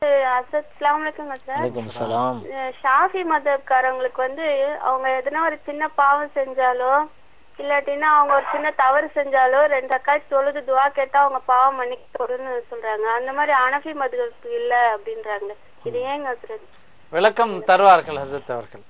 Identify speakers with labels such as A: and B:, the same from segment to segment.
A: அசத் அஸ்லாம் வலைக்கம் சார்
B: வலைக்கம் சலாம்
A: அஹ் ஷாஃபி மதப்காரங்களுக்கு வந்து அவங்க எதனா ஒரு சின்ன பாவம் செஞ்சாலோ இல்லாட்டினா அவங்க ஒரு சின்ன தவறு செஞ்சாலோ ரெண்டு அக்காய் தொழுது துவா கேட்டா அவங்க பாவம் மன்னிக்கப்படும்னு சொல்றாங்க அந்த மாதிரி அனஃபி மதுகளுக்கு இல்ல அப்படின்றாங்க இது ஏங்க சார்
C: விளக்கம் தருவார்கள் ஹசரத் அவர்கள்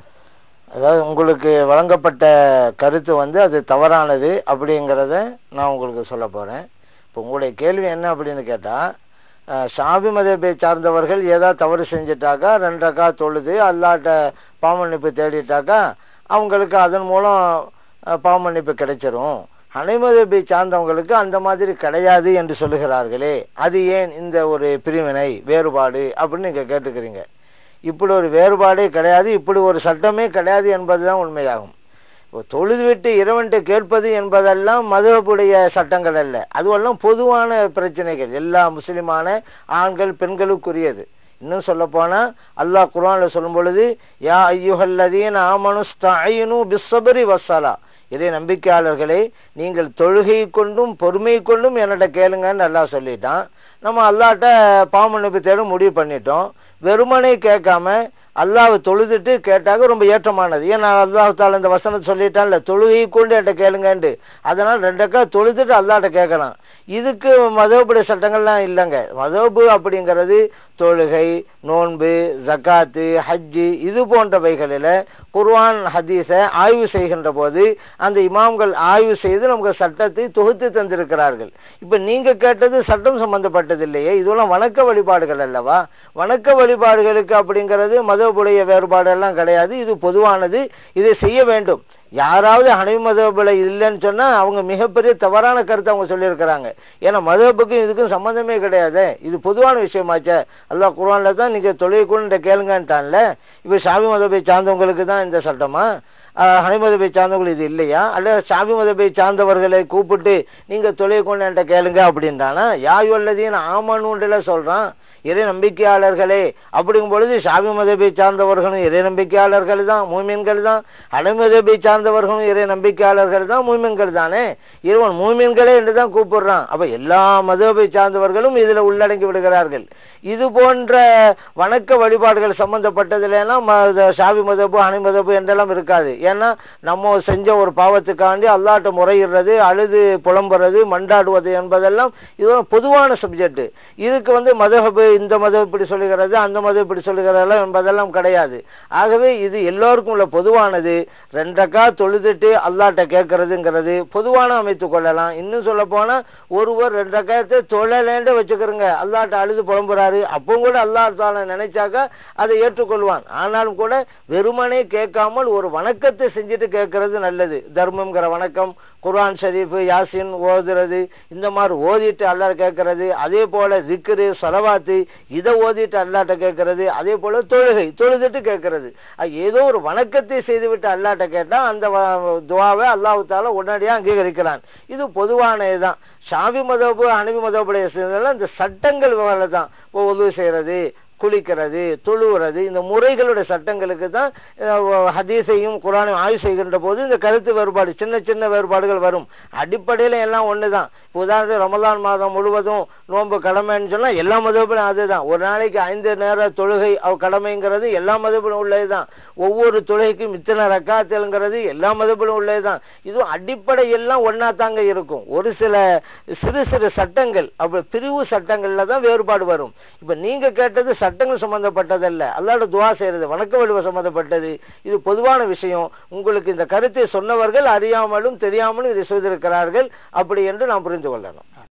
B: அதாவது உங்களுக்கு வழங்கப்பட்ட கருத்து வந்து அது தவறானது அப்படிங்கிறத நான் உங்களுக்கு சொல்ல போறேன் இப்போ உங்களுடைய கேள்வி என்ன அப்படின்னு கேட்டா அஹ், ஷாபி மதபை சார்ந்தவர்கள் ஏதாவது தவறு செஞ்சிட்டாக்கா ரெண்டக்கா தொழுது அல்லாட்ட பாவமன்னிப்பு தேடிட்டாக்கா அவங்களுக்கு அதன் மூலம் அஹ், பாவமன்னிப்பு கிடைச்சிரும் ஹனைமதபை சார்ந்தவங்களுக்கு அந்த மாதிரி கிடையாது என்று சொல்லுகிறார்களே அது ஏன் இந்த ஒரு பிரிவினை வேறுபாடு அப்படின்னு நீங்க கேட்டுக்கிறீங்க இப்படி ஒரு வேறுபாடே கிடையாது இப்படி ஒரு சட்டமே கிடையாது என்பதுதான் உண்மையாகும் இப்போ தொழுது விட்டு இறைவன்ட்டு கேட்பது என்பதெல்லாம் மதுவப்புடைய சட்டங்கள் அல்ல அதுவெல்லாம் பொதுவான பிரச்சனைகள் எல்லா முஸ்லிமான ஆண்கள் பெண்களுக்குரியது இன்னும் சொல்ல போனா அல்லாஹ் குர்ஆன்ல சொல்லும் பொழுது யா ஐயுஹல்லதீன ஆமனுஸ்தஈனு பிஸ்ஸபரி வஸ்ஸலா இறை நம்பிக்கையாளர்களே நீங்கள் தொழுகை கொண்டும் பொறுமை கொண்டும் என்னட்ட கேளுங்கன்னு அல்லாஹ் சொல்லிட்டான் நம்ம அல்லாட்ட பாவமன்னிப்பு தேட முடிவு பண்ணிட்டோம் வெறுமனே கேட்காம அல்லாஹ் தொழுதுட்டு கேட்டாக்க ரொம்ப ஏற்றமானது ஏன்னா அல்லாஹ் தால இந்த வசனத்தை சொல்லிட்டான்ல தொழுகை கொண்டு என்கிட்ட கேளுங்கன்ட்டு அதனால் ரெண்டக்கா தொழுதுட்டு அல்லாட்ட கேட்கலாம் இதுக்கு மதவுபுடைய சட்டங்கள்லாம் இல்லைங்க மதவுபு அப்படிங்கிறது தொழுகை நோன்பு ஜக்காத்து ஹஜ்ஜு இது போன்றவைகளில் குர்ஆன் ஹதீஸை ஆய்வு செய்கின்ற போது அந்த இமாம்கள் ஆய்வு செய்து நமக்கு சட்டத்தை தொகுத்து தந்திருக்கிறார்கள் இப்போ நீங்க கேட்டது சட்டம் சம்பந்தப்பட்டது இல்லையே இதெல்லாம் வணக்க வழிபாடுகள் அல்லவா வணக்க வழிபாடுகளுக்கு அப்படிங்கிறது மதவுடைய வேறுபாடெல்லாம் கிடையாது இது பொதுவானது இதை செய்ய வேண்டும் யாராவது ஹனவி மதபில் இல்லைன்னு சொன்னா அவங்க மிகப்பெரிய தவறான கருத்தை அவங்க சொல்லியிருக்கிறாங்க ஏன்னா மதபுக்கும் இதுக்கும் சம்மந்தமே கிடையாது இது பொதுவான விஷயமாச்சே அல்லாஹ் குர்ஆன்ல தான் நீங்க தொழில் கூட கேளுங்கன்ட்டான்ல இப்போ சாமி மதபை சார்ந்தவங்களுக்கு தான் இந்த சட்டமா ஹனி மதபை சார்ந்தவர்கள் இது இல்லையா அல்ல சாமி மதபை சார்ந்தவர்களை கூப்பிட்டு நீங்க தொழில் கொண்டு என்கிட்ட கேளுங்க அப்படின்றானா யாயுள்ளதையும் ஆமனுண்டுல சொல்றான் இறை நம்பிக்கையாளர்களே அப்படிங்கும் பொழுது ஷாபி மதபை சார்ந்தவர்களும் இறை நம்பிக்கையாளர்கள் தான் மூமின்கள் தான் அடைமதபை சார்ந்தவர்களும் இறை நம்பிக்கையாளர்கள் தான் மூமின்கள் தானே இறைவன் மூமின்களே என்று தான் கூப்பிடுறான் அப்ப எல்லா மதபை சார்ந்தவர்களும் இதுல உள்ளடங்கி விடுகிறார்கள் இது போன்ற வணக்க வழிபாடுகள் சம்பந்தப்பட்டதுலாம் ஷாபி மதபு அணை மதபு என்றெல்லாம் இருக்காது ஏன்னா நம்ம செஞ்ச ஒரு பாவத்துக்காண்டி அல்லாட்ட முறையிடுறது அழுது புலம்புறது மண்டாடுவது என்பதெல்லாம் இது பொதுவான சப்ஜெக்ட் இதுக்கு வந்து மதஹபு இந்த மதம் இப்படி சொல்லுகிறது அந்த மதம் இப்படி சொல்லுகிறது என்பதெல்லாம் கிடையாது ஆகவே இது எல்லோருக்கும் உள்ள பொதுவானது ரெண்டக்கா தொழுதுட்டு அல்லாட்ட கேட்கறதுங்கிறது பொதுவான அமைத்துக் கொள்ளலாம் இன்னும் சொல்ல போனா ஒருவர் ரெண்டக்காயத்தை தொழலேண்டு வச்சுக்கிறோங்க அல்லாட்ட அழுது புலம்புறாரு அப்பவும் கூட அல்லாஹ் தால நினைச்சாக்கா அதை ஏற்றுக்கொள்வான் ஆனாலும் கூட வெறுமனே கேட்காமல் ஒரு வணக்கத்தை செஞ்சுட்டு கேட்கறது நல்லது தர்மம்ங்கிற வணக்கம் குர்ஆன் ஷரீஃப் யாசின் ஓதுறது இந்த மாதிரி ஓதிட்டு அல்லாஹ் கேட்கறது அதே போல திக்ரு சலவாத்து இதை ஓதிட்டு அல்லாட்ட கேட்கறது அதே போல தொழுகை தொழுதுட்டு கேட்கறது அஹ் ஏதோ ஒரு வணக்கத்தை செய்துவிட்டு அல்லாட்ட கேட்டா அந்த வ- துவாவை அல்லாஹ் தால உடனடியாக அங்கீகரிக்கிறான் இது பொதுவானதுதான் ஷாபி மதபு அனபி மதபுடைய சேர்ந்ததெல்லாம் இந்த சட்டங்கள் வேலை தான் இப்போ உதவி செய்யறது குளிக்கிறது தொழுவுறது இந்த முறைகளுடைய சட்டங்களுக்கு தான் அஹ், ஹதீஸையும் குரானையும் ஆய்வு செய்கின்ற போது இந்த கருத்து வேறுபாடு சின்ன சின்ன வேறுபாடுகள் வரும் அடிப்படையில் எல்லாம் ஒன்று தான் இப்போ உதாரணத்துக்கு ரமலான் மாதம் முழுவதும் நோன்பு கடமைன்னு சொன்னால் எல்லா மதப்பிலும் அதுதான் ஒரு நாளைக்கு ஐந்து நேர தொழுகை அவ கடமைங்கிறது எல்லா மதப்பிலும் உள்ளது தான் ஒவ்வொரு தொழுகைக்கும் இத்தனை ரக்காத்துங்கிறது எல்லா மதப்பிலும் உள்ளது தான் இதுவும் அடிப்படை எல்லாம் ஒன்றா தாங்க இருக்கும் ஒரு சில சிறு சிறு சட்டங்கள் அப்ப பிரிவு சட்டங்கள்ல தான் வேறுபாடு வரும் இப்ப நீங்க கேட்டது சட்டங்கள் சம்பந்தப்பட்டதல்ல அல்லாட துவா செய்யறது வணக்க வடிவ சம்பந்தப்பட்டது இது பொதுவான விஷயம் உங்களுக்கு இந்த கருத்தை சொன்னவர்கள் அறியாமலும் தெரியாமலும் இதை செய்திருக்கிறார்கள் அப்படி என்று நாம் புரிந்து கொள்ளணும்